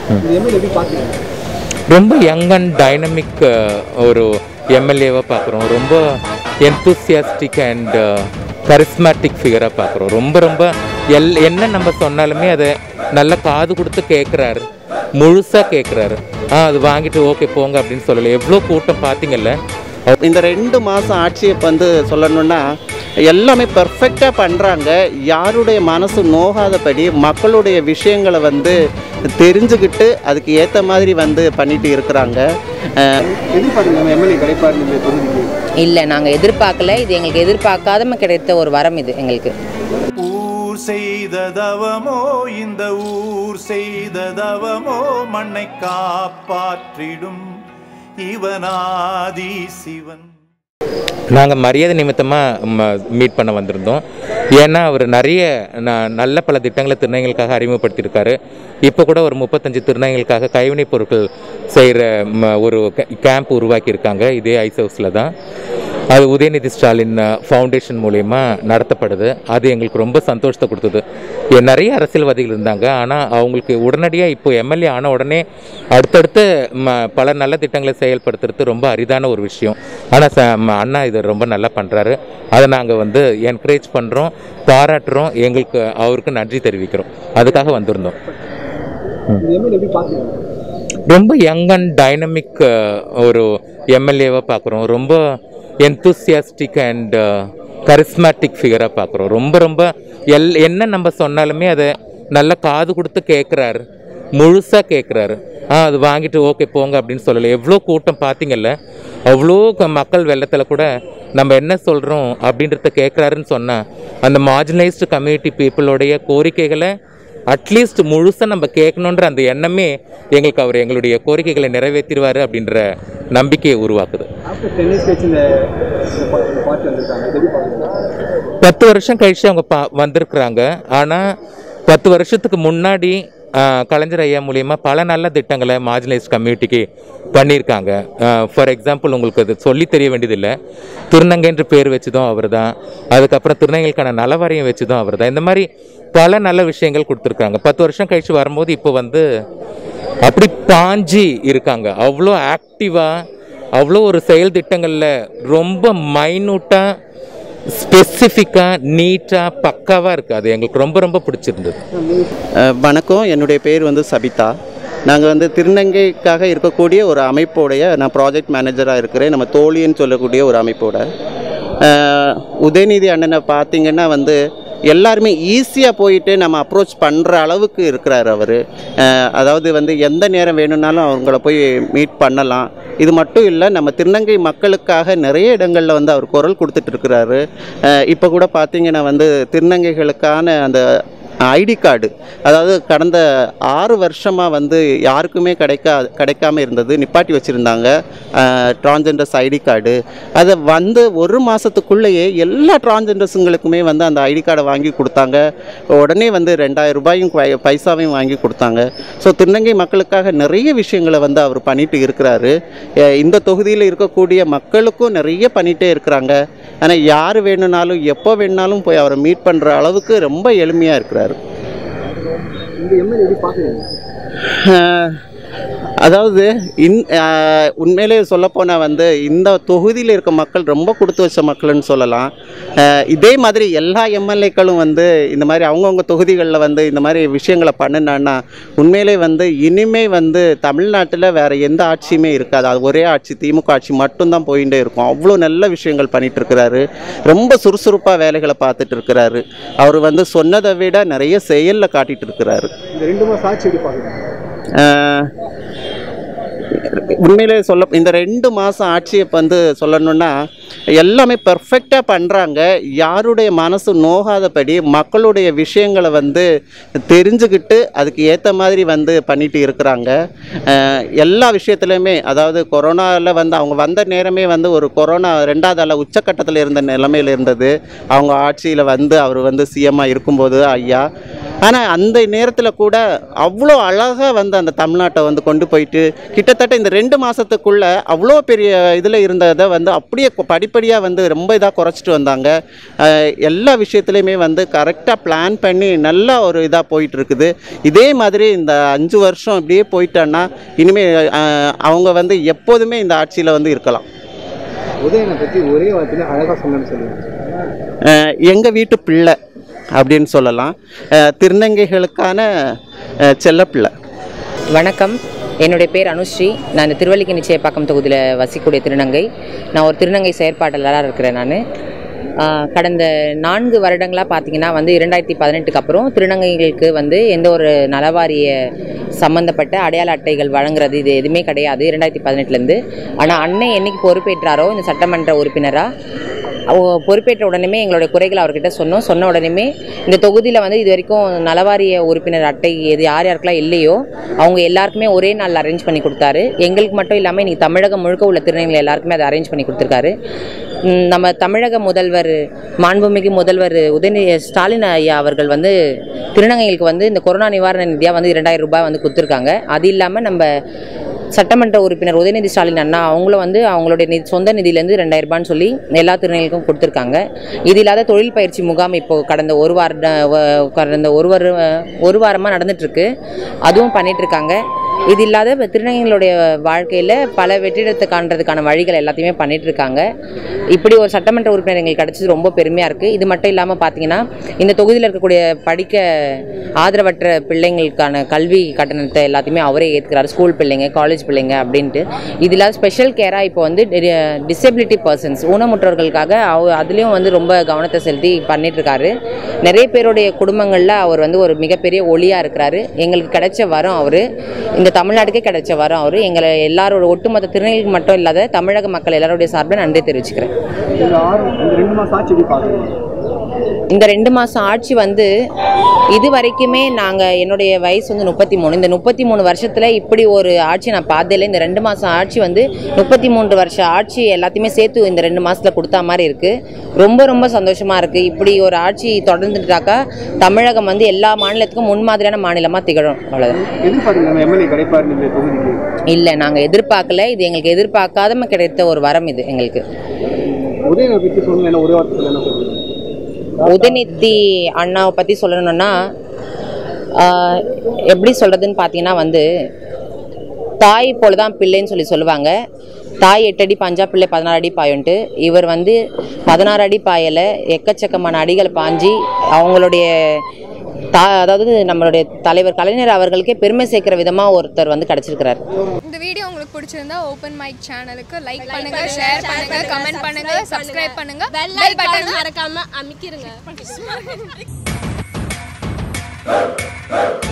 இந்த எம்எல்ஏ எப்படி பார்க்குறீங்க ரொம்ப யங் அண்ட் டைனமிக் ஒரு எம்எல்ஏவாக பார்க்குறோம் ரொம்ப என்தூசியாஸ்டிக் அண்ட் கரிஸ்மேட்டிக் ஃபிகராக பார்க்குறோம் ரொம்ப ரொம்ப எல் என்ன நம்ம சொன்னாலுமே அதை நல்லா காது கொடுத்து கேட்குறாரு முழுசாக கேட்குறாரு ஆ அது வாங்கிட்டு ஓகே போங்க அப்படின்னு சொல்லலை எவ்வளோ கூட்டம் பார்த்தீங்கல்ல இந்த ரெண்டு மாதம் ஆட்சியை வந்து சொல்லணும்னா எல்லாமே பெர்ஃபெக்டாக பண்ணுறாங்க யாருடைய மனசு நோகாதபடி மக்களுடைய விஷயங்களை வந்து தெரிஞ்சுக்கிட்டு அதுக்கு ஏற்ற மாதிரி வந்து பண்ணிட்டு இருக்கிறாங்க அஹ் எதிர்பார்க்குறீங்க நம்ம எம்எல்ஏ கிடைப்பாரு இந்த தொகுதிக்கு இல்லை நாங்கள் எதிர்பார்க்கல இது எங்களுக்கு எதிர்பார்க்காதம கிடைத்த ஒரு வரம் இது எங்களுக்கு ஊர் செய்த தவமோ இந்த ஊர் செய்த தவமோ மண்ணை காப்பாற்றிடும் இவனாதி சிவன் நாங்கள் மரியாதை நிமித்தமாக மீட் பண்ண வந்திருந்தோம் ஏன்னா அவர் நிறைய ந- நல்ல பல திட்டங்களை திருநங்கைகளுக்காக அறிமுகப்படுத்தியிருக்காரு இப்போ கூட ஒரு முப்பத்தஞ்சு திருநங்கைகளுக்காக கைவினைப் பொருட்கள் செய்கிற ஒரு கேம்ப் உருவாக்கியிருக்காங்க இதே ஐஸ் ஹவுஸில் தான் அது உதயநிதி ஸ்டாலின் ஃபவுண்டேஷன் மூலயமா நடத்தப்படுது அது எங்களுக்கு ரொம்ப சந்தோஷத்தை கொடுத்தது ஏ- நிறைய அரசியல்வாதிகள் இருந்தாங்க ஆனால் அவங்களுக்கு உடனடியாக இப்போ எம்எல்ஏ ஆன உடனே அடுத்தடுத்து ம பல நல்ல திட்டங்களை செயல்படுத்துறது ரொம்ப அரிதான ஒரு விஷயம் ஆனால் ச ம- அண்ணா இதை ரொம்ப நல்லா பண்ணுறாரு அதை நாங்கள் வந்து என்கரேஜ் பண்ணுறோம் பாராட்டுறோம் எங்களுக்கு அவருக்கு நன்றி தெரிவிக்கிறோம் அதுக்காக வந்திருந்தோம் இந்த எம்எல்ஏ எப்படி பார்க்குறீங்க ரொம்ப யங் அண்ட் டைனமிக் ஒரு எம்எல்ஏவாக பார்க்குறோம் ரொம்ப என்தூசியாஸ்டிக் அண்ட் கரிஸ்மேட்டிக் ஃபிகராக பார்க்குறோம் ரொம்ப ரொம்ப எல் என்ன நம்ம சொன்னாலுமே அதை நல்லா காது கொடுத்து கேட்குறாரு முழுசாக கேட்குறாரு ஆ அது வாங்கிட்டு ஓகே போங்க அப்படின்னு சொல்லலை எவ்வளோ கூட்டம் பார்த்தீங்கல்ல அவ்வளோ க- மக்கள் வெள்ளத்தில் கூட நம்ம என்ன சொல்கிறோம் அப்படின்றத கேட்குறாருன்னு சொன்னால் அந்த மார்ஜினலைஸ்டு கம்யூனிட்டி பீப்புளோடைய கோரிக்கைகளை அட்லீஸ்ட் முழுசாக நம்ம கேட்கணுன்ற அந்த எண்ணமே எங்களுக்கு அவர் எங்களுடைய கோரிக்கைகளை நிறைவேற்றிடுவார் அப்படின்ற நம்பிக்கையை உருவாக்குது ஆஃப்டர் டென் இயர்ஸ் கழிச்சு இந்த இந்த பா- இந்த பார்ட்டி வந்திருக்காங்க இது எப்படி பார்க்குறீங்க பத்து வருஷம் கழிச்சு அவங்க பா வந்திருக்கிறாங்க ஆனால் பத்து வருஷத்துக்கு முன்னாடி ஆ, கலைஞர் ஐயா மூலியமா பல நல்ல திட்டங்களை மார்ஜினலைஸ் கம்யூனிட்டிக்கு பண்ணியிருக்காங்க ஃபார் எக்ஸாம்பிள் உங்களுக்கு அது சொல்லி தெரிய வேண்டியதில்லை திருநங்கைன்ற பேர் வச்சதும் அவர் தான் அதுக்கப்புறம் திருநங்கைகளுக்கான நலவாரியம் வச்சதும் அவர் தான் இந்த மாதிரி பல நல்ல விஷயங்கள் கொடுத்துருக்காங்க பத்து வருஷம் கழிச்சு வரும்போது இப்போ வந்து அப்படி பாஞ்சி இருக்காங்க அவ்வளோ ஆக்டிவாக அவ்வளோ ஒரு செயல் திட்டங்களில் ரொம்ப மைனூட்டாக ஸ்பெசிஃபிக்காக நீட்டாக பக்காவாக இருக்குது அது எங்களுக்கு ரொம்ப ரொம்ப பிடிச்சிருந்தது அஹ் வணக்கம் என்னுடைய பேர் வந்து சபிதா நாங்கள் வந்து திருநங்கைக்காக இருக்கக்கூடிய ஒரு அமைப்போடைய நான் ப்ராஜெக்ட் மேனேஜராக இருக்கிறேன் நம்ம தோழின்னு சொல்லக்கூடிய ஒரு அமைப்போட அஹ் உதயநிதி அண்ணனை பார்த்தீங்கன்னா வந்து எல்லாருமே ஈஸியாக போயிட்டு நம்ம அப்ரோச் பண்ணுற அளவுக்கு இருக்கிறார் அவர் அதாவது வந்து எந்த நேரம் வேணும்னாலும் அவங்கள போய் மீட் பண்ணலாம் இது மட்டும் இல்லை நம்ம திருநங்கை மக்களுக்காக நிறைய இடங்களில் வந்து அவர் குரல் கொடுத்துட்டு இருக்கிறாரு இப்போ கூட பார்த்தீங்கன்னா வந்து திருநங்கைகளுக்கான அந்த ஐடி கார்டு அதாவது கடந்த ஆறு வருஷமாக வந்து யாருக்குமே கிடைக்கா கிடைக்காம இருந்தது நிப்பாட்டி வச்சுருந்தாங்க டிரான்ஜெண்டர்ஸ் ஐடி கார்டு அதை வந்து ஒரு மாதத்துக்குள்ளேயே எல்லா டிரான்ஜெண்டர்ஸுங்களுக்குமே வந்து அந்த ஐடி கார்டை வாங்கி கொடுத்தாங்க உடனே வந்து ரெண்டாயிரம் ரூபாயும் பை- பைசாவையும் வாங்கி கொடுத்தாங்க ஸோ திருநங்கை மக்களுக்காக நிறைய விஷயங்களை வந்து அவர் பண்ணிட்டு இருக்கிறாரு அஹ் இந்த தொகுதியில் இருக்கக்கூடிய மக்களுக்கும் நிறைய பண்ணிகிட்டே இருக்கிறாங்க ஆனால் யார் வேணும்னாலும் எப்போ வேணுனாலும் போய் அவரை மீட் பண்ணுற அளவுக்கு ரொம்ப எளிமையாக இருக்கிறாரு இந்த எம்எல்ஏ எப்படி பார்க்குறீங்க ஆஹ் அதாவது இன் ஆஹ் உண்மையிலே சொல்லப்போனால் வந்து இந்த தொகுதியில் இருக்க மக்கள் ரொம்ப கொடுத்து வச்ச மக்கள்னு சொல்லலாம் ஆஹ் இதே மாதிரி எல்லா எம்எல்ஏக்களும் வந்து இந்த மாதிரி அவங்கவுங்க தொகுதிகளில் வந்து இந்த மாதிரி விஷயங்களை பண்ணினான்னா உண்மையிலே வந்து இனிமே வந்து தமிழ்நாட்டில் வேற எந்த ஆட்சியுமே இருக்காது அது ஒரே ஆட்சி திமுக ஆட்சி மட்டும்தான் போயிட்டே இருக்கும் அவ்வளோ நல்ல விஷயங்கள் பண்ணிட்டு இருக்கிறாரு ரொம்ப சுறுசுறுப்பாக வேலைகளை பார்த்துட்டு இருக்கிறாரு அவர் வந்து சொன்னதை விட நிறைய செயலில் காட்டிட்டு இருக்கிறாரு இந்த ரெண்டு மாதம் ஆட்சி எப்படி பார்க்குறீங்க ஆஹ் உண்மையிலே சொல்ல இந்த ரெண்டு மாதம் ஆட்சியை வந்து சொல்லணும்னா எல்லாமே பெர்ஃபெக்டாக பண்ணுறாங்க யாருடைய மனசு நோகாதபடி மக்களுடைய விஷயங்களை வந்து தெரிஞ்சுக்கிட்டு அதுக்கு ஏற்ற மாதிரி வந்து பண்ணிட்டு இருக்கிறாங்க ஆஹ் எல்லா விஷயத்துலையுமே அதாவது கொரோனாவில் வந்து அவங்க வந்த நேரமே வந்து ஒரு கொரோனா ரெண்டாவது அல உச்சக்கட்டத்தில் இருந்த நிலைமையில் இருந்தது அவங்க ஆட்சியில் வந்து அவர் வந்து சிஎம்மாக இருக்கும்போது ஐயா ஆனால் அந்த நேரத்தில் கூட அவ்வளோ அழகாக வந்து அந்த தமிழ்நாட்டை வந்து கொண்டு போயிட்டு கிட்டத்தட்ட இந்த ரெண்டு மாதத்துக்குள்ள அவ்வளோ பெரிய இதில் இருந்ததை வந்து அப்படியே படிப்படியாக வந்து ரொம்ப இதாக குறைச்சிட்டு வந்தாங்க அஹ் எல்லா விஷயத்துலையுமே வந்து கரெக்டாக பிளான் பண்ணி நல்லா ஒரு இதாக போயிட்டு இருக்குது இதே மாதிரி இந்த அஞ்சு வருஷம் இப்படியே போயிட்டான்னா இனிமேல் அவங்க வந்து எப்போதுமே இந்த ஆட்சியில் வந்து இருக்கலாம் உதயனை பற்றி ஒரே வார்த்தையில அழகாக சொன்னேன்னு சொல்லுங்க எங்கள் வீட்டு பிள்ளை அப்படின்னு சொல்லலாம் அஹ் திருநங்கைகளுக்கான அஹ் செல்லப்பிள்ளை வணக்கம் என்னுடைய பேர் அனுஸ்ரீ நான் இந்த திருவல்லிக்கை நிச்சயப்பாக்கம் தொகுதியில் வசிக்கக்கூடிய திருநங்கை நான் ஒரு திருநங்கை செயற்பாட்டாளராக இருக்கிறேன் நான் கடந்த நான்கு வருடங்களாக பார்த்தீங்கன்னா வந்து இரண்டாயிரத்தி பதினெட்டுக்கு அப்புறம் திருநங்கைகளுக்கு வந்து எந்த ஒரு நலவாரிய சம்மந்தப்பட்ட அடையாள அட்டைகள் வழங்குறது இது எதுவுமே கிடையாது இரண்டாயிரத்தி பதினெட்டுலேருந்து ஆனால் அன்னை என்னைக்கு பொறுப்பேற்றாரோ இந்த சட்டமன்ற உறுப்பினராக அவ- பொறுப்பேற்ற உடனே எங்களுடைய குறைகளை அவர்கிட்ட சொன்னோம் சொன்ன உடனே இந்த தொகுதியில் வந்து இது வரைக்கும் நலவாரிய உறுப்பினர் அட்டை எது யார் யாருக்கெல்லாம் இல்லையோ அவங்க எல்லாருக்குமே ஒரே நாள் அரேஞ்ச் பண்ணி கொடுத்தாரு எங்களுக்கு மட்டும் இல்லாமல் இன்னைக்கு தமிழகம் முழுக்க உள்ள திருநங்கைகள் எல்லாருக்குமே அதை அரேஞ்ச் பண்ணி கொடுத்துருக்காரு ம், நம்ம தமிழக முதல்வர் மாண்புமிகு முதல்வர் உதயநிதி ஸ்டாலின் ஐயா அவர்கள் வந்து திருநங்கைகளுக்கு வந்து இந்த கொரோனா நிவாரண நிதியாக வந்து இரண்டாயிரம் ரூபாய் வந்து கொடுத்துருக்காங்க அது இல்லாமல் நம்ம சட்டமன்ற உறுப்பினர் உதயநிதி ஸ்டாலின் அண்ணா அவங்களும் வந்து அவங்களுடைய நிதி சொந்த நிதியிலேருந்து ரெண்டாயிரம் ரூபான்னு சொல்லி எல்லா திருநங்கைகளுக்கும் கொடுத்துருக்காங்க இது இல்லாத தொழில் பயிற்சி முகாம் இப்போ கடந்த ஒரு வார வ- கடந்த ஒரு வார ஒரு வாரமாக நடந்துட்டுருக்கு அதுவும் பண்ணிட்டு இருக்காங்க இது இல்லாத இப்ப திருநங்கைகளுடைய வாழ்க்கையில் பல வெற்றிடத்தை காண்றதுக்கான வழிகள் எல்லாத்தையுமே பண்ணிட்டு இருக்காங்க இப்படி ஒரு சட்டமன்ற உறுப்பினர் எங்களுக்கு கிடைச்சது ரொம்ப பெருமையாக இருக்குது இது மட்டும் இல்லாமல் பார்த்தீங்கன்னா இந்த தொகுதியில் இருக்கக்கூடிய படிக்க ஆதரவற்ற பிள்ளைங்களுக்கான கல்வி கட்டணத்தை எல்லாத்தையுமே அவரே ஏற்றுக்கிறாரு ஸ்கூல் பிள்ளைங்க காலேஜ் பிள்ளைங்க அப்படின்ட்டு இது இல்லாத ஸ்பெஷல் கேராக இப்போ வந்து டிசபிலிட்டி பர்சன்ஸ் ஊனமுற்றவர்களுக்காக அவ அதுலேயும் வந்து ரொம்ப கவனத்தை செலுத்தி பண்ணிட்டு இருக்காரு நிறைய பேருடைய குடும்பங்களில் அவர் வந்து ஒரு மிகப்பெரிய ஒளியாக இருக்கிறாரு எங்களுக்கு கிடைச்ச வரம் அவர் இந்த தமிழ்நாட்டுக்கே கிடைச்ச வரம் அவர் எங்களை எல்லாரோட ஒட்டுமொத்த திருநெல்வேலிக்கு மட்டும் இல்லாத தமிழக மக்கள் எல்லாருடைய சார்பில் நன்றி தெரிவிச்சுக்கிறேன் இந்த ஆறு இந்த ரெண்டு மாதம் ஆட்சி எப்படி பார்க்குறீங்க இந்த ரெண்டு மாதம் ஆட்சி வந்து இது வரைக்குமே நாங்கள் என்னுடைய வயசு வந்து முப்பத்தி மூணு இந்த முப்பத்தி மூணு வருஷத்தில் இப்படி ஒரு ஆட்சி நான் பார்த்ததில்ல இந்த ரெண்டு மாதம் ஆட்சி வந்து முப்பத்தி மூன்று வருஷ ஆட்சி எல்லாத்தையுமே சேர்த்து இந்த ரெண்டு மாதத்தில் கொடுத்தா மாதிரி இருக்குது ரொம்ப ரொம்ப சந்தோஷமாக இருக்குது இப்படி ஒரு ஆட்சி தொடர்ந்துட்டாக்கா தமிழகம் வந்து எல்லா மாநிலத்துக்கும் முன்மாதிரியான மாநிலமாக திகழும் அவ்வளோதான் எதிர்பார்க்குங்க நம்ம எம்எல்ஏ கிடைப்பாரு இந்த தொகுதிக்கு இல்லை நாங்கள் எதிர்பார்க்கல இது எங்களுக்கு எதிர்பார்க்காதம கிடைத்த ஒரு வரம் இது எங்களுக்கு உதயனை பற்றி சொல்லுங்க என்ன ஒரே வார்த்தையில் என்ன சொல்லுங்க உதயநிதி அண்ணாவை பற்றி சொல்லணும்னா ஆஹ், எப்படி சொல்கிறதுன்னு பார்த்தீங்கன்னா வந்து தாய் போல தான் பிள்ளைன்னு சொல்லி சொல்லுவாங்க தாய் எட்டு அடி பாஞ்சா பிள்ளை பதினாறு அடி பாயுன்ட்டு இவர் வந்து பதினாறு அடி பாயலை எக்கச்சக்கமான அடிகளை பாஞ்சி அவங்களுடைய தா அதாவது நம்மளுடைய தலைவர் கலைஞர் அவர்களுக்கே பெருமை சேர்க்கிற விதமாக ஒருத்தர் வந்து கிடச்சிருக்கிறார் இந்த வீடியோ உங்களுக்கு பிடிச்சிருந்தா ஓப்பன் மைக் சேனலுக்கு லைக் பண்ணுங்க ஷேர் பண்ணுங்க கமெண்ட் பண்ணுங்க சப்ஸ்கிரைப் பண்ணுங்க பெல் பெல் ஐகான் பட்டன் மறக்காம அமைக்கிருங்க